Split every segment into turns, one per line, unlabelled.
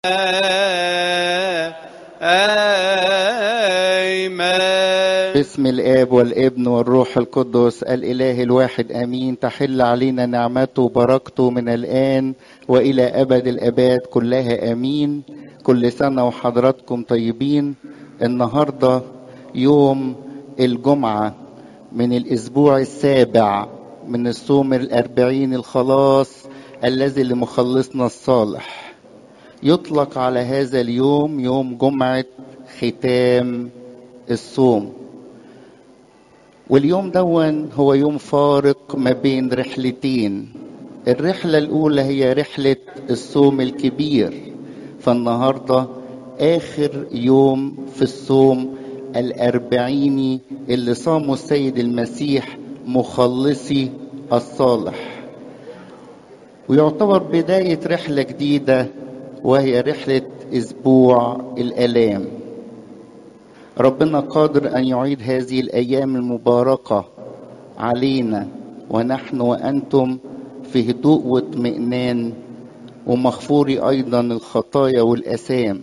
آمين
باسم الآب والابن والروح القدس الإله الواحد آمين تحل علينا نعمته وبركته من الآن وإلى أبد الآباد كلها آمين كل سنة وحضراتكم طيبين النهاردة يوم الجمعة من الأسبوع السابع من الصوم الأربعين الخلاص الذي لمخلصنا الصالح يطلق على هذا اليوم يوم جمعة ختام الصوم واليوم دون هو يوم فارق ما بين رحلتين الرحلة الأولى هي رحلة الصوم الكبير فالنهاردة آخر يوم في الصوم الأربعيني اللي صامه السيد المسيح مخلصي الصالح ويعتبر بداية رحلة جديدة وهي رحلة أسبوع الآلام ربنا قادر أن يعيد هذه الأيام المباركة علينا ونحن وأنتم في هدوء واطمئنان ومغفور أيضا الخطايا والأثام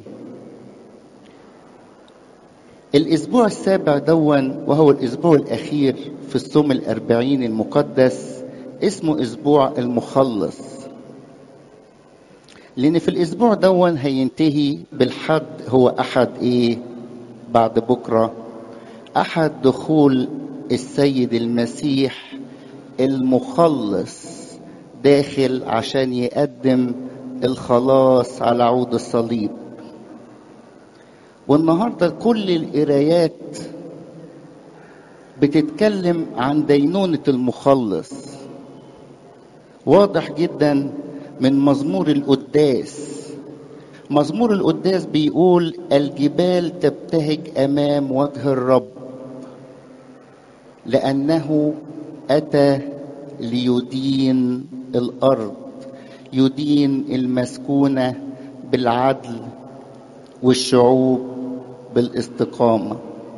الأسبوع السابع دون وهو الأسبوع الأخير في الصوم الأربعين المقدس اسمه أسبوع المخلص لأن في الأسبوع دون هينتهي بالحد هو أحد إيه بعد بكرة أحد دخول السيد المسيح المخلص داخل عشان يقدم الخلاص على عود الصليب والنهارده كل القرايات بتتكلم عن دينونة المخلص واضح جدا من مزمور القداس مزمور القداس بيقول الجبال تبتهج امام وجه الرب لانه اتى ليدين الارض يدين المسكونه بالعدل والشعوب بالاستقامه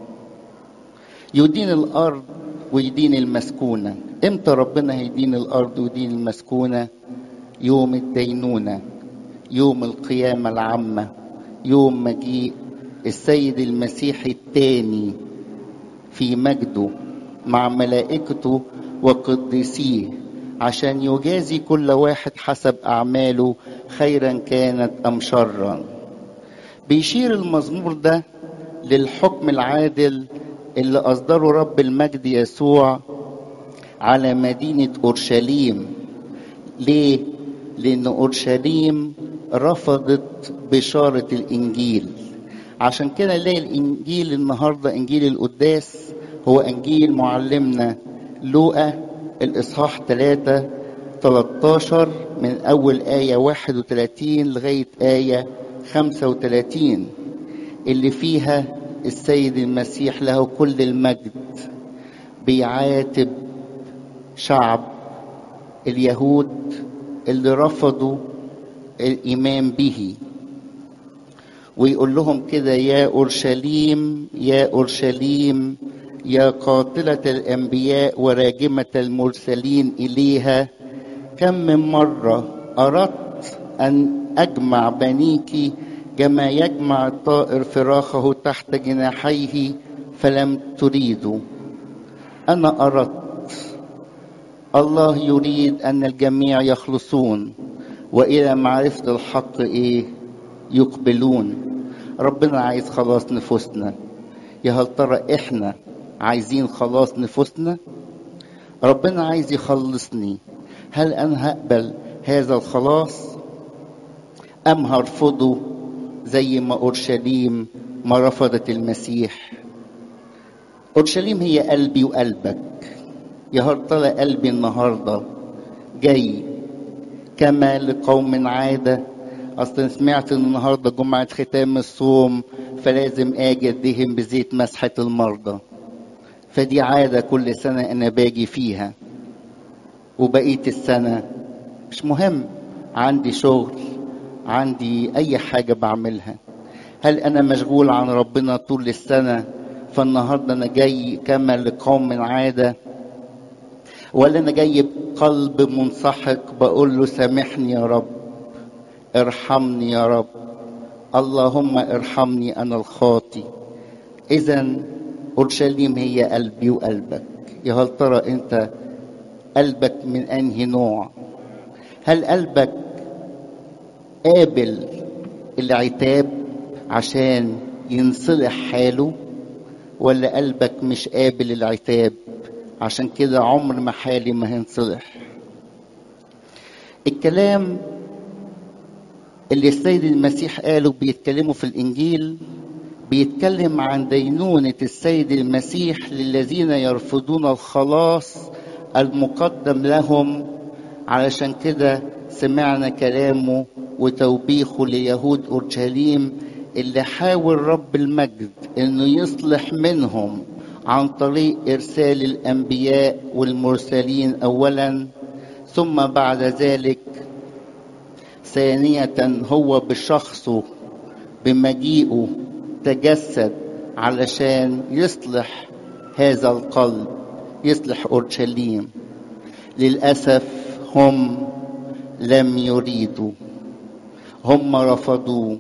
يدين الارض ويدين المسكونه امتى ربنا هيدين الارض ويدين المسكونه يوم الدينونه يوم القيامة العامة يوم مجيء السيد المسيح الثاني في مجده مع ملائكته وقديسيه عشان يجازي كل واحد حسب أعماله خيرا كانت أم شرا بيشير المزمور ده للحكم العادل اللي أصدره رب المجد يسوع على مدينة أورشليم ليه؟ لأن أورشليم رفضت بشارة الإنجيل عشان كده نلاقي الإنجيل النهاردة إنجيل القداس هو إنجيل معلمنا لوقا الإصحاح 3 13 من أول آية 31 لغاية آية 35 اللي فيها السيد المسيح له كل المجد بيعاتب شعب اليهود اللي رفضوا الإيمان به ويقول لهم كده يا أورشليم يا أورشليم يا قاتلة الأنبياء وراجمة المرسلين إليها كم من مرة أردت أن أجمع بنيك كما يجمع الطائر فراخه تحت جناحيه فلم تريدوا أنا أردت الله يريد أن الجميع يخلصون والى معرفه الحق ايه يقبلون ربنا عايز خلاص نفوسنا يا هل ترى احنا عايزين خلاص نفوسنا ربنا عايز يخلصني هل انا هقبل هذا الخلاص ام هرفضه زي ما اورشليم ما رفضت المسيح اورشليم هي قلبي وقلبك يا هل ترى قلبي النهارده جاي كما لقوم عادة أصلا سمعت إن النهاردة جمعة ختام الصوم فلازم أجي أدهن بزيت مسحة المرضى فدي عادة كل سنة أنا باجي فيها وبقية السنة مش مهم عندي شغل عندي أي حاجة بعملها هل أنا مشغول عن ربنا طول السنة فالنهاردة أنا جاي كما لقوم عادة ولا أنا جاي بقلب منسحق بقول له سامحني يا رب ارحمني يا رب اللهم ارحمني انا الخاطي اذا اورشليم هي قلبي وقلبك يا هل ترى انت قلبك من انهي نوع هل قلبك قابل العتاب عشان ينصلح حاله ولا قلبك مش قابل العتاب عشان كده عمر ما حالي ما هينصلح الكلام اللي السيد المسيح قاله بيتكلموا في الانجيل بيتكلم عن دينونة السيد المسيح للذين يرفضون الخلاص المقدم لهم علشان كده سمعنا كلامه وتوبيخه ليهود اورشليم اللي حاول رب المجد انه يصلح منهم عن طريق ارسال الانبياء والمرسلين اولا ثم بعد ذلك ثانيه هو بشخصه بمجيئه تجسد علشان يصلح هذا القلب يصلح اورشليم للاسف هم لم يريدوا هم رفضوه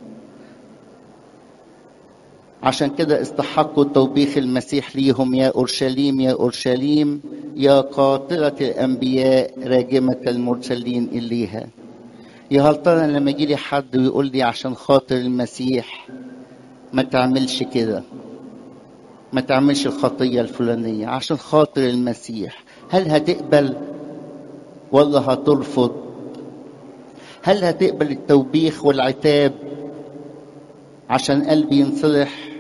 عشان كده استحقوا توبيخ المسيح ليهم يا اورشليم يا اورشليم يا قاتله الانبياء راجمه المرسلين اليها يا هل ترى لما يجي لي حد ويقول لي عشان خاطر المسيح ما تعملش كده ما تعملش الخطيه الفلانيه عشان خاطر المسيح هل هتقبل ولا هترفض هل هتقبل التوبيخ والعتاب عشان قلبي ينصلح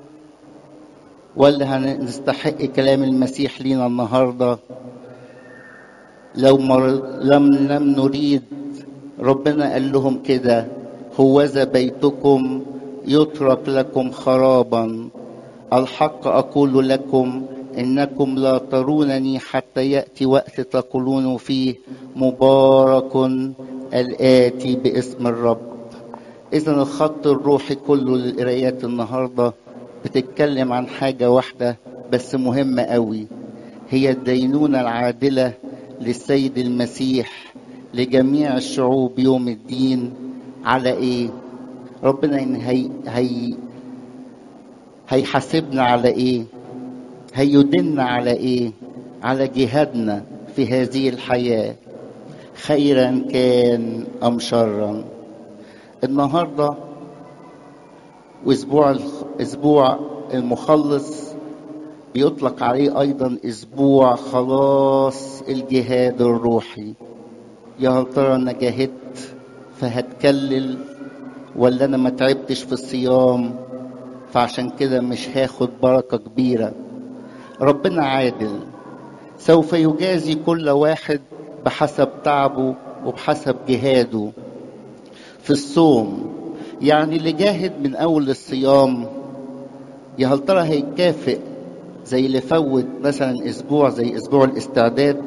ولا هنستحق كلام المسيح لينا النهارده لو مر... لم لم نريد ربنا قال لهم كده هوذا بيتكم يترك لكم خرابا الحق اقول لكم انكم لا ترونني حتى ياتي وقت تقولون فيه مبارك الاتي باسم الرب اذا الخط الروحي كله للقرايات النهارده بتتكلم عن حاجه واحده بس مهمه قوي هي الدينونه العادله للسيد المسيح لجميع الشعوب يوم الدين على ايه ربنا إن هي هي هيحاسبنا على ايه هيدلنا على ايه على جهادنا في هذه الحياه خيرا كان ام شرا النهارده واسبوع اسبوع المخلص بيطلق عليه ايضا اسبوع خلاص الجهاد الروحي يا هل ترى انا جاهدت فهتكلل ولا انا ما تعبتش في الصيام فعشان كده مش هاخد بركه كبيره ربنا عادل سوف يجازي كل واحد بحسب تعبه وبحسب جهاده في الصوم يعني اللي جاهد من اول الصيام يا هل ترى هيكافئ زي اللي فوت مثلا اسبوع زي اسبوع الاستعداد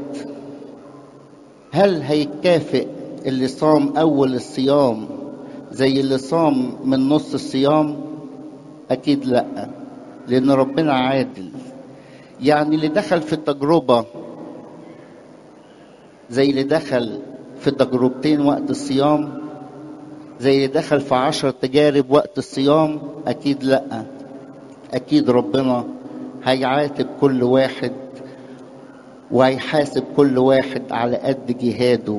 هل هيكافئ اللي صام اول الصيام زي اللي صام من نص الصيام اكيد لا لان ربنا عادل يعني اللي دخل في التجربه زي اللي دخل في تجربتين وقت الصيام زي اللي دخل في عشر تجارب وقت الصيام اكيد لا اكيد ربنا هيعاتب كل واحد وهيحاسب كل واحد على قد جهاده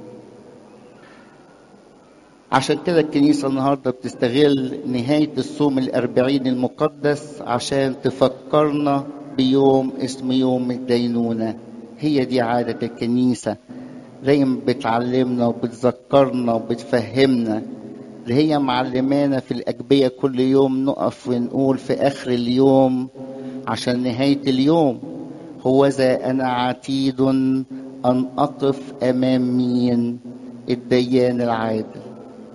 عشان كده الكنيسة النهاردة بتستغل نهاية الصوم الأربعين المقدس عشان تفكرنا بيوم اسمه يوم الدينونة هي دي عادة الكنيسة دايما بتعلمنا وبتذكرنا وبتفهمنا اللي هي معلمانا في الأجبية كل يوم نقف ونقول في آخر اليوم عشان نهاية اليوم هو ذا أنا عتيد أن أقف أمام مين الديان العادل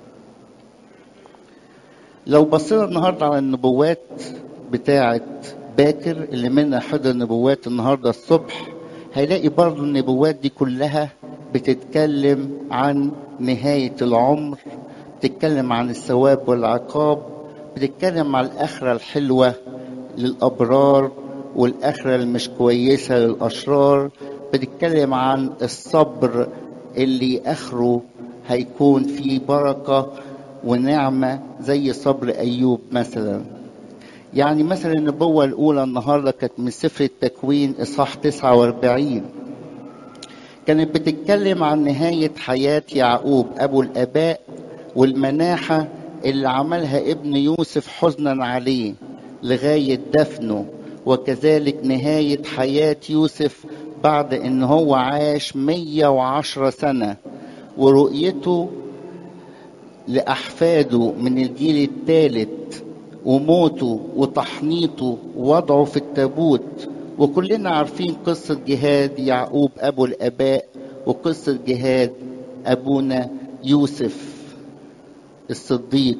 لو بصينا النهاردة على النبوات بتاعة باكر اللي منها حضر نبوات النهاردة الصبح هيلاقي برضو النبوات دي كلها بتتكلم عن نهاية العمر بتتكلم عن الثواب والعقاب بتتكلم عن الآخرة الحلوة للأبرار والآخرة المش كويسة للأشرار بتتكلم عن الصبر اللي آخره هيكون فيه بركة ونعمة زي صبر أيوب مثلا يعني مثلا النبوة الأولى النهاردة كانت من سفر التكوين إصحاح 49 كانت بتتكلم عن نهاية حياة يعقوب أبو الآباء والمناحة اللي عملها ابن يوسف حزنا عليه لغاية دفنه وكذلك نهاية حياة يوسف بعد ان هو عاش 110 سنة ورؤيته لأحفاده من الجيل الثالث وموته وتحنيطه ووضعه في التابوت وكلنا عارفين قصة جهاد يعقوب أبو الآباء وقصة جهاد أبونا يوسف الصديق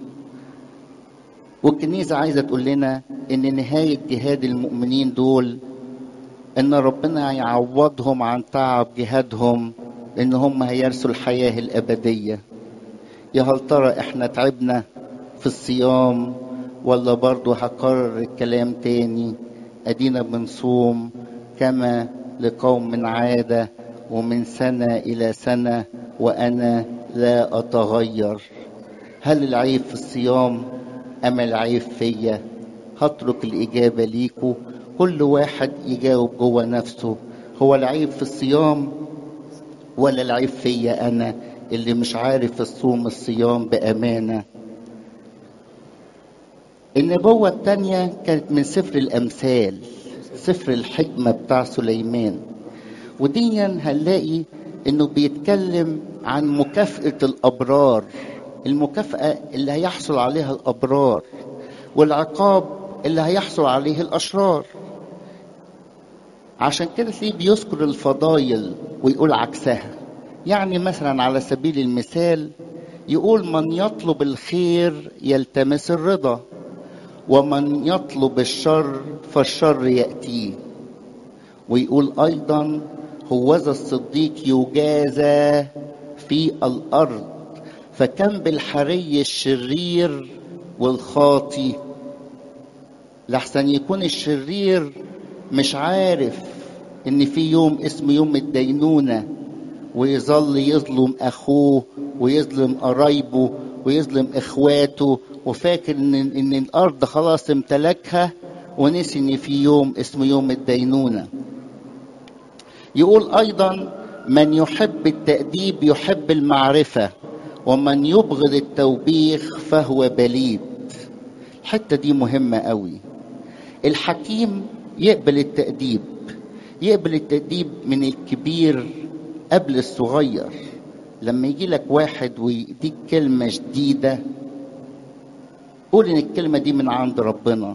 والكنيسة عايزة تقول لنا إن نهاية جهاد المؤمنين دول إن ربنا يعوضهم عن تعب جهادهم إن هم هيرثوا الحياة الأبدية يا هل ترى إحنا تعبنا في الصيام ولا برضه هكرر الكلام تاني أدينا بنصوم كما لقوم من عادة ومن سنة إلى سنة وأنا لا أتغير هل العيب في الصيام أم العيب فيا هترك الإجابة ليكوا كل واحد يجاوب جوه نفسه هو العيب في الصيام ولا العيب فيا أنا اللي مش عارف الصوم الصيام بأمانة النبوة التانية كانت من سفر الأمثال سفر الحكمة بتاع سليمان وديا هنلاقي انه بيتكلم عن مكافأة الأبرار المكافأة اللي هيحصل عليها الأبرار والعقاب اللي هيحصل عليه الأشرار عشان كده تلاقيه بيذكر الفضايل ويقول عكسها يعني مثلا على سبيل المثال يقول من يطلب الخير يلتمس الرضا ومن يطلب الشر فالشر يأتيه ويقول أيضا هوذا الصديق يجازى في الأرض فكم بالحري الشرير والخاطي لحسن يكون الشرير مش عارف ان في يوم اسمه يوم الدينونة ويظل يظلم اخوه ويظلم قرايبه ويظلم اخواته وفاكر ان ان الارض خلاص امتلكها ونسي ان في يوم اسمه يوم الدينونه يقول ايضا من يحب التاديب يحب المعرفه ومن يبغض التوبيخ فهو بليد الحته دي مهمه قوي الحكيم يقبل التاديب يقبل التاديب من الكبير قبل الصغير لما يجي لك واحد ويديك كلمه جديده قول ان الكلمه دي من عند ربنا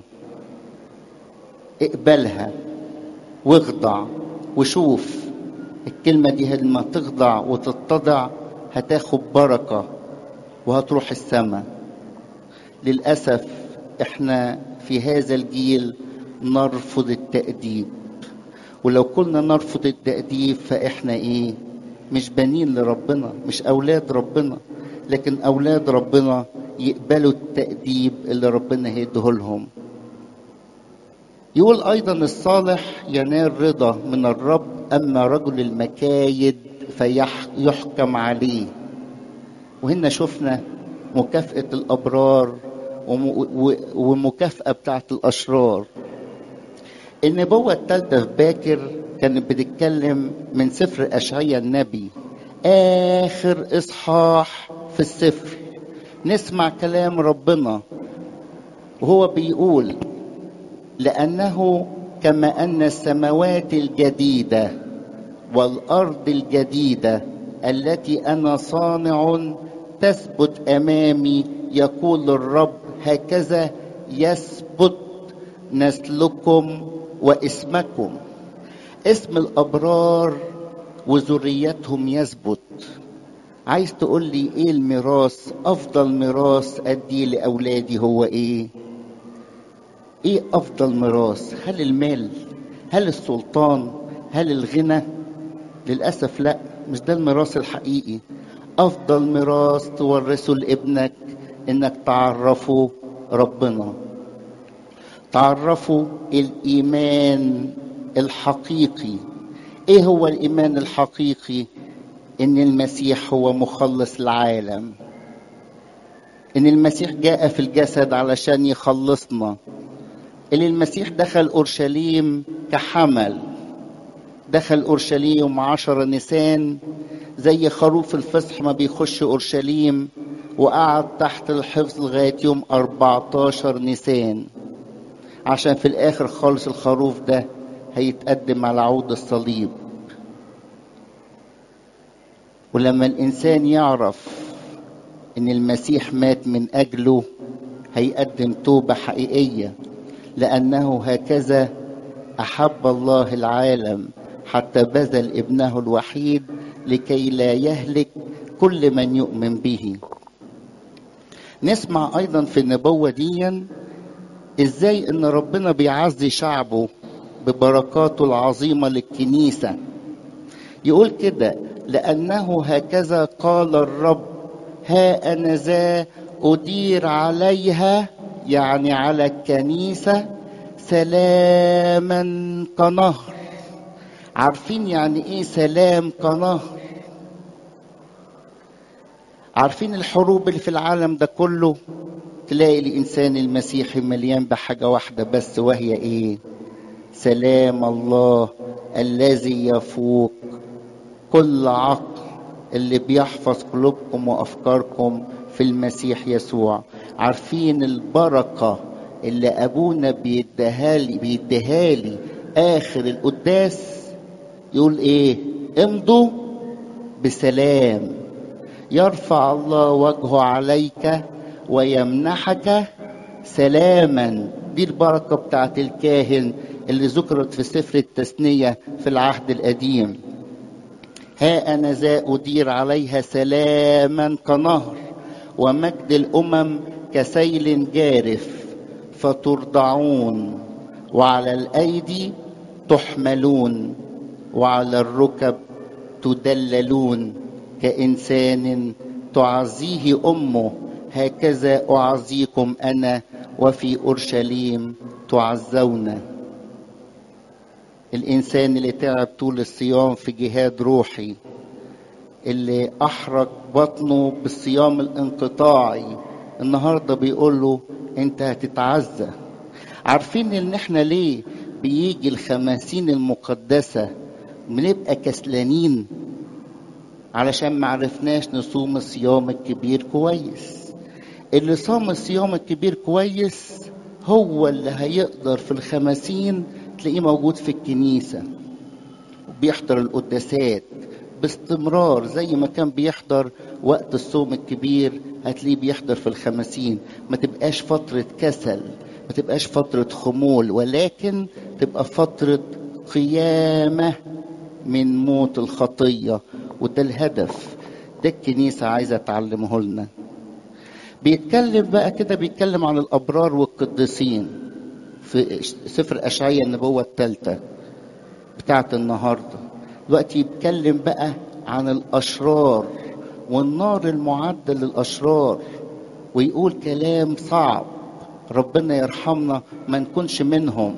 اقبلها واخضع وشوف الكلمة دي لما تخضع وتتضع هتاخد بركة وهتروح السماء للأسف احنا في هذا الجيل نرفض التأديب ولو كنا نرفض التأديب فاحنا ايه مش بنين لربنا مش أولاد ربنا لكن أولاد ربنا يقبلوا التأديب اللي ربنا هيده لهم يقول أيضا الصالح ينال رضا من الرب أما رجل المكايد فيحكم عليه وهنا شفنا مكافأة الأبرار ومكافأة بتاعت الأشرار النبوة الثالثة في باكر كانت بتتكلم من سفر أشعيا النبي آخر إصحاح في السفر نسمع كلام ربنا وهو بيقول لأنه كما أن السماوات الجديدة والأرض الجديدة التي أنا صانع تثبت أمامي يقول الرب هكذا يثبت نسلكم واسمكم اسم الأبرار وذريتهم يثبت عايز تقول لي ايه الميراث افضل ميراث اديه لاولادي هو ايه ايه افضل ميراث هل المال هل السلطان هل الغنى للاسف لا مش ده الميراث الحقيقي افضل ميراث تورثه لابنك انك تعرفه ربنا تعرفوا الايمان الحقيقي ايه هو الايمان الحقيقي ان المسيح هو مخلص العالم ان المسيح جاء في الجسد علشان يخلصنا ان المسيح دخل اورشليم كحمل دخل اورشليم عشر نسان زي خروف الفصح ما بيخش اورشليم وقعد تحت الحفظ لغايه يوم 14 نيسان عشان في الاخر خالص الخروف ده هيتقدم على عود الصليب ولما الانسان يعرف ان المسيح مات من اجله هيقدم توبه حقيقيه لانه هكذا احب الله العالم حتى بذل ابنه الوحيد لكي لا يهلك كل من يؤمن به نسمع ايضا في النبوه دي ازاي ان ربنا بيعزي شعبه ببركاته العظيمه للكنيسه يقول كده لانه هكذا قال الرب ها انا ذا ادير عليها يعني على الكنيسه سلاما كنهر عارفين يعني ايه سلام كنهر عارفين الحروب اللي في العالم ده كله تلاقي الانسان المسيحي مليان بحاجه واحده بس وهي ايه سلام الله الذي يفوق كل عقل اللي بيحفظ قلوبكم وافكاركم في المسيح يسوع عارفين البركه اللي ابونا بيديها لي بيديها لي اخر القداس يقول ايه امضوا بسلام يرفع الله وجهه عليك ويمنحك سلاما دي البركه بتاعت الكاهن اللي ذكرت في سفر التثنيه في العهد القديم ها انا ذا ادير عليها سلاما كنهر ومجد الامم كسيل جارف فترضعون وعلى الايدي تحملون وعلى الركب تدللون كانسان تعزيه امه هكذا اعزيكم انا وفي اورشليم تعزون الانسان اللي تعب طول الصيام في جهاد روحي اللي احرق بطنه بالصيام الانقطاعي النهارده بيقول له انت هتتعزى عارفين ان احنا ليه بيجي الخماسين المقدسه بنبقى كسلانين علشان معرفناش نصوم الصيام الكبير كويس اللي صام الصيام الكبير كويس هو اللي هيقدر في الخمسين تلاقيه موجود في الكنيسة بيحضر القداسات باستمرار زي ما كان بيحضر وقت الصوم الكبير هتلاقيه بيحضر في الخمسين ما تبقاش فترة كسل ما تبقاش فترة خمول ولكن تبقى فترة قيامة من موت الخطية وده الهدف ده الكنيسة عايزة تعلمه لنا بيتكلم بقى كده بيتكلم عن الأبرار والقديسين في سفر أشعية النبوة الثالثة بتاعت النهاردة دلوقتي يتكلم بقى عن الأشرار والنار المعدة للأشرار ويقول كلام صعب ربنا يرحمنا ما نكونش منهم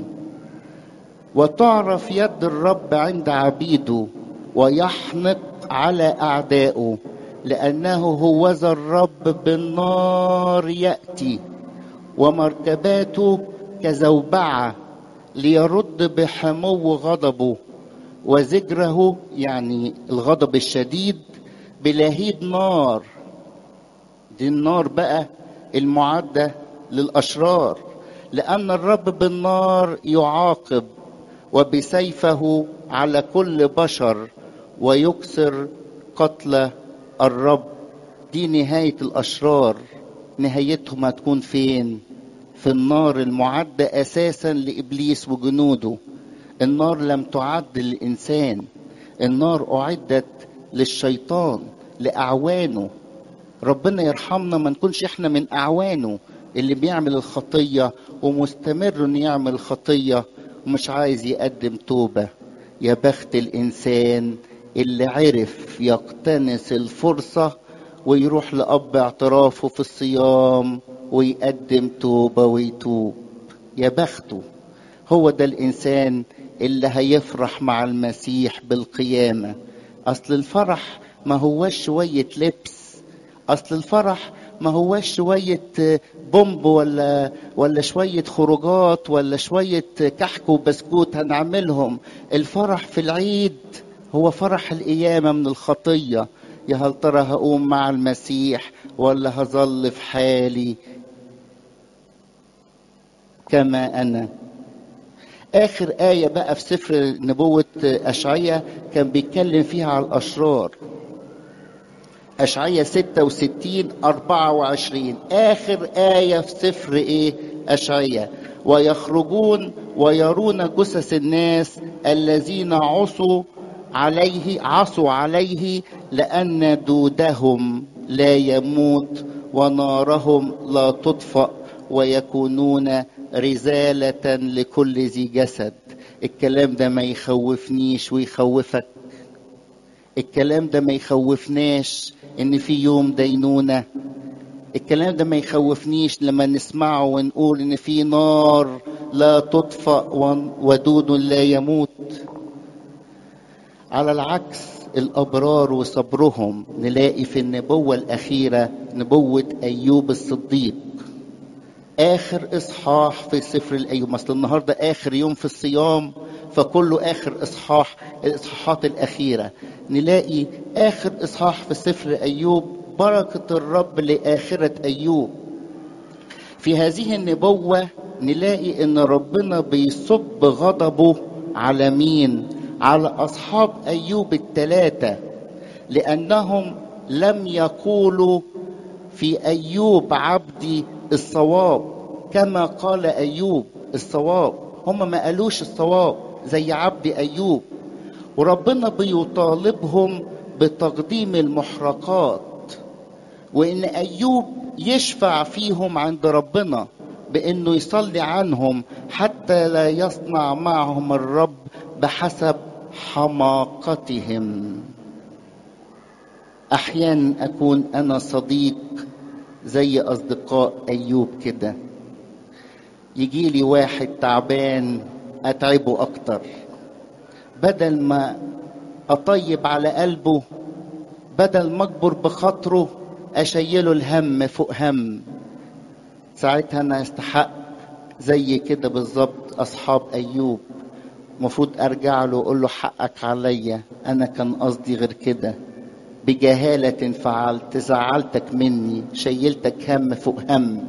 وتعرف يد الرب عند عبيده ويحنق على أعدائه لأنه هو ذا الرب بالنار يأتي ومركباته كزوبعة ليرد بحمو غضبه وزجره يعني الغضب الشديد بلهيب نار دي النار بقى المعدة للأشرار لأن الرب بالنار يعاقب وبسيفه على كل بشر ويكسر قتل الرب دي نهاية الأشرار نهايتهم هتكون فين في النار المعدة أساسا لإبليس وجنوده النار لم تعد للإنسان النار أعدت للشيطان لأعوانه ربنا يرحمنا ما نكونش احنا من أعوانه اللي بيعمل الخطية ومستمر انه يعمل الخطية ومش عايز يقدم توبة يا بخت الإنسان اللي عرف يقتنص الفرصة ويروح لأب اعترافه في الصيام ويقدم توبة ويتوب يا بخته هو ده الإنسان اللي هيفرح مع المسيح بالقيامة أصل الفرح ما هوش شوية لبس أصل الفرح ما هواش شوية بومب ولا ولا شوية خروجات ولا شوية كحك وبسكوت هنعملهم الفرح في العيد هو فرح القيامة من الخطية يا هل ترى هقوم مع المسيح ولا هظل في حالي كما أنا آخر آية بقى في سفر نبوة أشعية كان بيتكلم فيها على الأشرار أشعية 66 24 آخر آية في سفر إيه أشعية ويخرجون ويرون جثث الناس الذين عصوا عليه عصوا عليه لأن دودهم لا يموت ونارهم لا تطفأ ويكونون رزالة لكل ذي جسد الكلام ده ما يخوفنيش ويخوفك الكلام ده ما يخوفناش ان في يوم دينونة الكلام ده ما يخوفنيش لما نسمعه ونقول ان في نار لا تطفأ ودود لا يموت على العكس الابرار وصبرهم نلاقي في النبوه الاخيره نبوه ايوب الصديق اخر اصحاح في سفر الايوب اصل النهارده اخر يوم في الصيام فكله اخر اصحاح الاصحاحات الاخيره نلاقي اخر اصحاح في سفر ايوب بركه الرب لاخره ايوب في هذه النبوه نلاقي ان ربنا بيصب غضبه على مين على اصحاب ايوب الثلاثه لانهم لم يقولوا في ايوب عبدي الصواب كما قال ايوب الصواب هم ما قالوش الصواب زي عبد ايوب وربنا بيطالبهم بتقديم المحرقات وان ايوب يشفع فيهم عند ربنا بانه يصلي عنهم حتى لا يصنع معهم الرب بحسب حماقتهم احيانا اكون انا صديق زي اصدقاء ايوب كده يجي لي واحد تعبان اتعبه اكتر بدل ما اطيب على قلبه بدل ما اكبر بخاطره اشيله الهم فوق هم ساعتها انا استحق زي كده بالظبط اصحاب ايوب المفروض ارجع له واقول له حقك عليا انا كان قصدي غير كده بجهالة فعلت زعلتك مني شيلتك هم فوق هم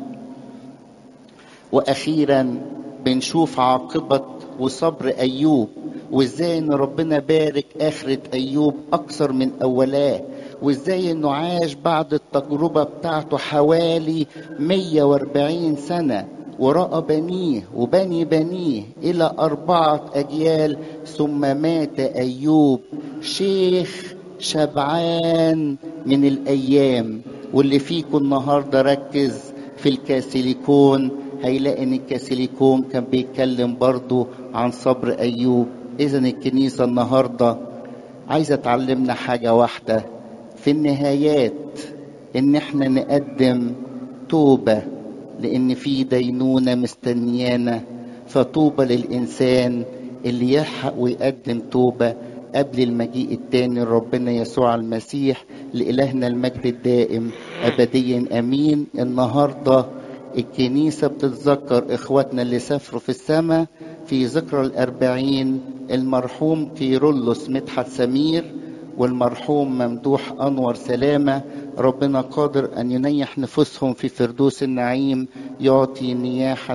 واخيرا بنشوف عاقبة وصبر ايوب وازاي ان ربنا بارك اخرة ايوب اكثر من اولاه وازاي انه عاش بعد التجربة بتاعته حوالي 140 سنة ورأى بنيه وبني بنيه إلى أربعة أجيال ثم مات أيوب شيخ شبعان من الأيام واللي فيكم النهاردة ركز في الكاسيليكون هيلاقي ان الكاسيليكون كان بيتكلم برضو عن صبر أيوب إذا الكنيسة النهاردة عايزة تعلمنا حاجة واحدة في النهايات ان احنا نقدم توبه لان في دينونه مستنيانا فطوبى للانسان اللي يلحق ويقدم توبه قبل المجيء التاني لربنا يسوع المسيح لإلهنا المجد الدائم أبديا أمين النهاردة الكنيسة بتتذكر إخواتنا اللي سافروا في السماء في ذكرى الأربعين المرحوم كيرلس مدحت سمير والمرحوم ممدوح أنور سلامة ربنا قادر أن ينيح نفوسهم في فردوس النعيم يعطي نياحة